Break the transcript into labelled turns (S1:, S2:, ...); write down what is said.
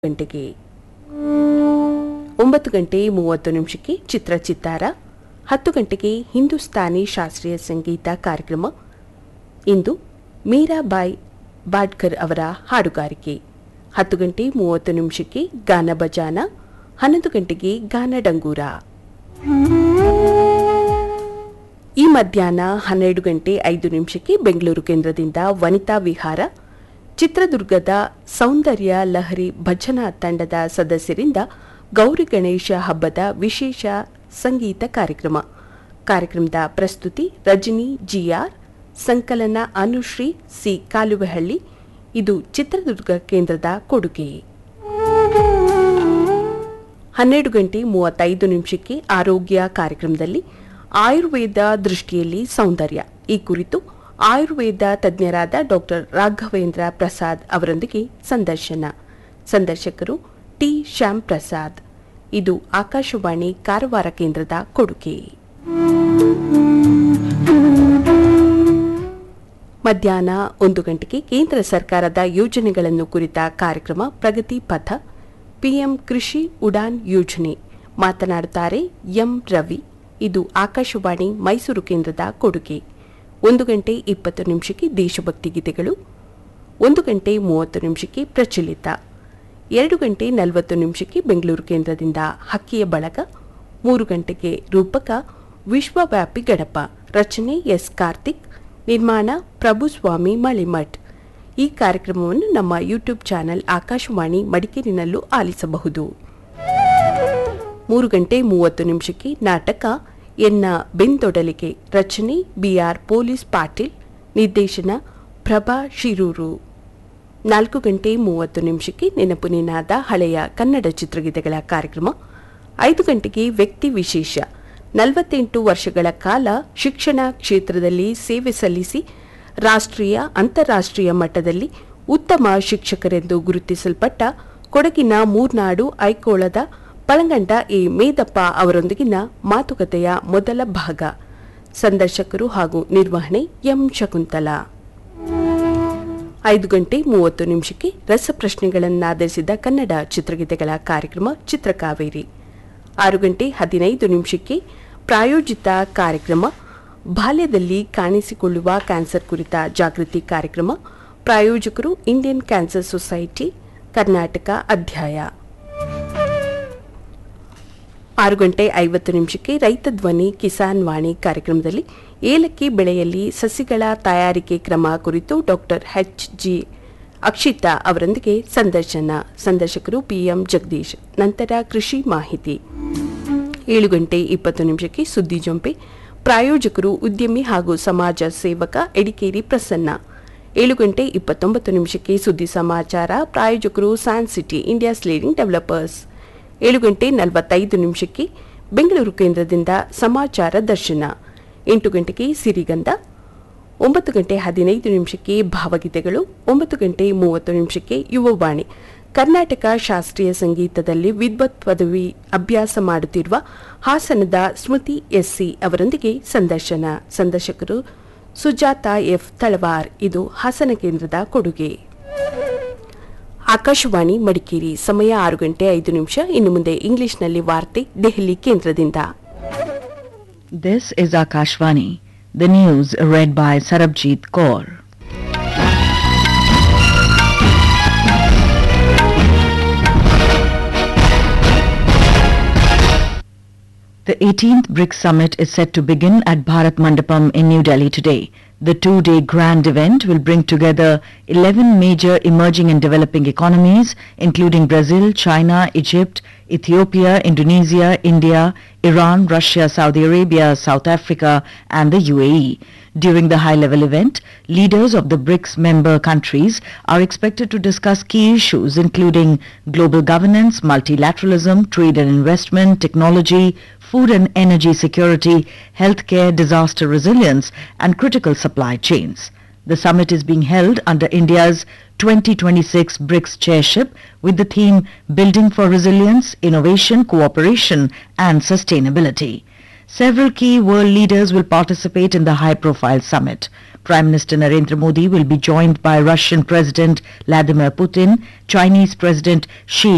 S1: ಗಂಟೆಗೆ ಒಂಬತ್ತು ಗಂಟೆ ಮೂವತ್ತು ನಿಮಿಷಕ್ಕೆ ಚಿತ್ರ ಚಿತ್ತಾರ ಹತ್ತು ಗಂಟೆಗೆ ಹಿಂದೂಸ್ತಾನಿ ಶಾಸ್ತ್ರೀಯ ಸಂಗೀತ ಕಾರ್ಯಕ್ರಮ ಇಂದು ಮೀರಾಬಾಯಿ ಬಾಡ್ಕರ್ ಅವರ ಹಾಡುಗಾರಿಕೆ ಹತ್ತು ಗಂಟೆ ಮೂವತ್ತು ನಿಮಿಷಕ್ಕೆ ಗಾನ ಬಜಾನ ಹನ್ನೊಂದು ಗಂಟೆಗೆ ಗಾನ ಡಂಗೂರ ಈ ಮಧ್ಯಾಹ್ನ ಹನ್ನೆರಡು ಗಂಟೆ ಐದು ನಿಮಿಷಕ್ಕೆ ಬೆಂಗಳೂರು ಕೇಂದ್ರದಿಂದ ವನಿತಾ ವಿಹಾರ ಚಿತ್ರದುರ್ಗದ ಸೌಂದರ್ಯ ಲಹರಿ ಭಜನಾ ತಂಡದ ಸದಸ್ಯರಿಂದ ಗೌರಿ ಗಣೇಶ ಹಬ್ಬದ ವಿಶೇಷ ಸಂಗೀತ ಕಾರ್ಯಕ್ರಮ ಕಾರ್ಯಕ್ರಮದ ಪ್ರಸ್ತುತಿ ರಜನಿ ಜಿಆರ್ ಸಂಕಲನ ಅನುಶ್ರೀ ಸಿ ಕಾಲುವೆಹಳ್ಳಿ ಇದು ಚಿತ್ರದುರ್ಗ ಕೇಂದ್ರದ ಕೊಡುಗೆ ಹನ್ನೆರಡು ಗಂಟೆ ಮೂವತ್ತೈದು ನಿಮಿಷಕ್ಕೆ ಆರೋಗ್ಯ ಕಾರ್ಯಕ್ರಮದಲ್ಲಿ ಆಯುರ್ವೇದ ದೃಷ್ಟಿಯಲ್ಲಿ ಸೌಂದರ್ಯ ಈ ಕುರಿತು ಆಯುರ್ವೇದ ತಜ್ಞರಾದ ಡಾಕ್ಟರ್ ರಾಘವೇಂದ್ರ ಪ್ರಸಾದ್ ಅವರೊಂದಿಗೆ ಸಂದರ್ಶನ ಸಂದರ್ಶಕರು ಟಿ ಶ್ಯಾಮ್ ಪ್ರಸಾದ್ ಇದು ಆಕಾಶವಾಣಿ ಕಾರವಾರ ಕೇಂದ್ರದ ಕೊಡುಗೆ ಮಧ್ಯಾಹ್ನ ಒಂದು ಗಂಟೆಗೆ ಕೇಂದ್ರ ಸರ್ಕಾರದ ಯೋಜನೆಗಳನ್ನು ಕುರಿತ ಕಾರ್ಯಕ್ರಮ ಪ್ರಗತಿ ಪಥ ಪಿಎಂ ಕೃಷಿ ಉಡಾನ್ ಯೋಜನೆ ಮಾತನಾಡುತ್ತಾರೆ ಎಂ ರವಿ ಇದು ಆಕಾಶವಾಣಿ ಮೈಸೂರು ಕೇಂದ್ರದ ಕೊಡುಗೆ ಒಂದು ಗಂಟೆ ಇಪ್ಪತ್ತು ನಿಮಿಷಕ್ಕೆ ದೇಶಭಕ್ತಿ ಗೀತೆಗಳು ಒಂದು ಗಂಟೆ ಮೂವತ್ತು ನಿಮಿಷಕ್ಕೆ ಪ್ರಚಲಿತ ಎರಡು ಗಂಟೆ ನಲವತ್ತು ನಿಮಿಷಕ್ಕೆ ಬೆಂಗಳೂರು ಕೇಂದ್ರದಿಂದ ಹಕ್ಕಿಯ ಬಳಗ ಮೂರು ಗಂಟೆಗೆ ರೂಪಕ ವಿಶ್ವವ್ಯಾಪಿ ಗಡಪ ರಚನೆ ಎಸ್ ಕಾರ್ತಿಕ್ ನಿರ್ಮಾಣ ಪ್ರಭುಸ್ವಾಮಿ ಮಳಿಮಠ್ ಈ ಕಾರ್ಯಕ್ರಮವನ್ನು ನಮ್ಮ ಯೂಟ್ಯೂಬ್ ಚಾನೆಲ್ ಆಕಾಶವಾಣಿ ಮಡಿಕೇರಿನಲ್ಲೂ ಆಲಿಸಬಹುದು ಮೂರು ಗಂಟೆ ಮೂವತ್ತು ನಿಮಿಷಕ್ಕೆ ನಾಟಕ ಎನ್ನ ಬೆಂದೊಡಲಿಗೆ ರಚನೆ ಬಿಆರ್ ಪೊಲೀಸ್ ಪಾಟೀಲ್ ನಿರ್ದೇಶನ ಪ್ರಭಾ ಶಿರೂರು ನಾಲ್ಕು ಗಂಟೆ ಮೂವತ್ತು ನಿಮಿಷಕ್ಕೆ ನೆನಪು ನಿನಾದ ಹಳೆಯ ಕನ್ನಡ ಚಿತ್ರಗೀತೆಗಳ ಕಾರ್ಯಕ್ರಮ ಐದು ಗಂಟೆಗೆ ವ್ಯಕ್ತಿ ವಿಶೇಷ ನಲವತ್ತೆಂಟು ವರ್ಷಗಳ ಕಾಲ ಶಿಕ್ಷಣ ಕ್ಷೇತ್ರದಲ್ಲಿ ಸೇವೆ ಸಲ್ಲಿಸಿ ರಾಷ್ಟ್ರೀಯ ಅಂತಾರಾಷ್ಟ್ರೀಯ ಮಟ್ಟದಲ್ಲಿ ಉತ್ತಮ ಶಿಕ್ಷಕರೆಂದು ಗುರುತಿಸಲ್ಪಟ್ಟ ಕೊಡಗಿನ ಮೂರ್ನಾಡು ಐಕೋಳದ ಪಳಂಗಂಡ ಎ ಮೇದಪ್ಪ ಅವರೊಂದಿಗಿನ ಮಾತುಕತೆಯ ಮೊದಲ ಭಾಗ ಸಂದರ್ಶಕರು ಹಾಗೂ ನಿರ್ವಹಣೆ ಎಂ ಶಕುಂತಲಾ ಐದು ಗಂಟೆ ಮೂವತ್ತು ನಿಮಿಷಕ್ಕೆ ರಸಪ್ರಶ್ನೆಗಳನ್ನಾಧರಿಸಿದ ಕನ್ನಡ ಚಿತ್ರಗೀತೆಗಳ ಕಾರ್ಯಕ್ರಮ ಚಿತ್ರಕಾವೇರಿ ಆರು ಗಂಟೆ ಹದಿನೈದು ನಿಮಿಷಕ್ಕೆ ಪ್ರಾಯೋಜಿತ ಕಾರ್ಯಕ್ರಮ ಬಾಲ್ಯದಲ್ಲಿ ಕಾಣಿಸಿಕೊಳ್ಳುವ ಕ್ಯಾನ್ಸರ್ ಕುರಿತ ಜಾಗೃತಿ ಕಾರ್ಯಕ್ರಮ ಪ್ರಾಯೋಜಕರು ಇಂಡಿಯನ್ ಕ್ಯಾನ್ಸರ್ ಸೊಸೈಟಿ ಕರ್ನಾಟಕ ಅಧ್ಯಾಯ ಆರು ಗಂಟೆ ಐವತ್ತು ನಿಮಿಷಕ್ಕೆ ರೈತ ಧ್ವನಿ ಕಿಸಾನ್ ವಾಣಿ ಕಾರ್ಯಕ್ರಮದಲ್ಲಿ ಏಲಕ್ಕಿ ಬೆಳೆಯಲ್ಲಿ ಸಸಿಗಳ ತಯಾರಿಕೆ ಕ್ರಮ ಕುರಿತು ಡಾಕ್ಟರ್ ಎಚ್ ಜಿ ಅಕ್ಷಿತಾ ಅವರೊಂದಿಗೆ ಸಂದರ್ಶನ ಸಂದರ್ಶಕರು ಪಿಎಂ ಜಗದೀಶ್ ನಂತರ ಕೃಷಿ ಮಾಹಿತಿ ಏಳು ಗಂಟೆ ಇಪ್ಪತ್ತು ನಿಮಿಷಕ್ಕೆ ಸುದ್ದಿ ಜೊಂಪೆ ಪ್ರಾಯೋಜಕರು ಉದ್ಯಮಿ ಹಾಗೂ ಸಮಾಜ ಸೇವಕ ಎಡಿಕೇರಿ ಪ್ರಸನ್ನ ಏಳು ಗಂಟೆ ಇಪ್ಪತ್ತೊಂಬತ್ತು ನಿಮಿಷಕ್ಕೆ ಸುದ್ದಿ ಸಮಾಚಾರ ಪ್ರಾಯೋಜಕರು San City India's leading developers ಏಳು ಗಂಟೆ ನಲವತ್ತೈದು ನಿಮಿಷಕ್ಕೆ ಬೆಂಗಳೂರು ಕೇಂದ್ರದಿಂದ ಸಮಾಚಾರ ದರ್ಶನ ಎಂಟು ಗಂಟೆಗೆ ಸಿರಿಗಂಧ ಒಂಬತ್ತು ಗಂಟೆ ಹದಿನೈದು ನಿಮಿಷಕ್ಕೆ ಭಾವಗೀತೆಗಳು ಒಂಬತ್ತು ಗಂಟೆ ಮೂವತ್ತು ನಿಮಿಷಕ್ಕೆ ಯುವವಾಣಿ ಕರ್ನಾಟಕ ಶಾಸ್ತ್ರೀಯ ಸಂಗೀತದಲ್ಲಿ ವಿದ್ವತ್ ಪದವಿ ಅಭ್ಯಾಸ ಮಾಡುತ್ತಿರುವ ಹಾಸನದ ಸ್ಮೃತಿ ಎಸ್ಸಿ ಅವರೊಂದಿಗೆ ಸಂದರ್ಶನ ಸಂದರ್ಶಕರು ಸುಜಾತ ಎಫ್ ತಳವಾರ್ ಇದು ಹಾಸನ ಕೇಂದ್ರದ ಕೊಡುಗೆ ಆಕಾಶವಾಣಿ ಮಡಿಕೇರಿ ಸಮಯ ಆರು ಗಂಟೆ ಐದು ನಿಮಿಷ ಇನ್ನು ಮುಂದೆ ಇಂಗ್ಲಿಷ್ನಲ್ಲಿ ವಾರ್ತೆ ದೆಹಲಿ ಕೇಂದ್ರದಿಂದ
S2: This is Akashvani. The news read by Sarabjit Kaur. The 18th BRICS summit is set to begin at Bharat Mandapam in New Delhi today. The two-day grand event will bring together 11 major emerging and developing economies, including Brazil, China, Egypt, Ethiopia, Indonesia, India, Iran, Russia, Saudi Arabia, South Africa, and the UAE. During the high-level event, leaders of the BRICS member countries are expected to discuss key issues including global governance, multilateralism, trade and investment, technology, food and energy security, healthcare, disaster resilience, and critical supply chains. The summit is being held under India's 2026 BRICS chairship with the theme Building for Resilience, Innovation, Cooperation and Sustainability. Several key world leaders will participate in the high-profile summit. Prime Minister Narendra Modi will be joined by Russian President Vladimir Putin, Chinese President Xi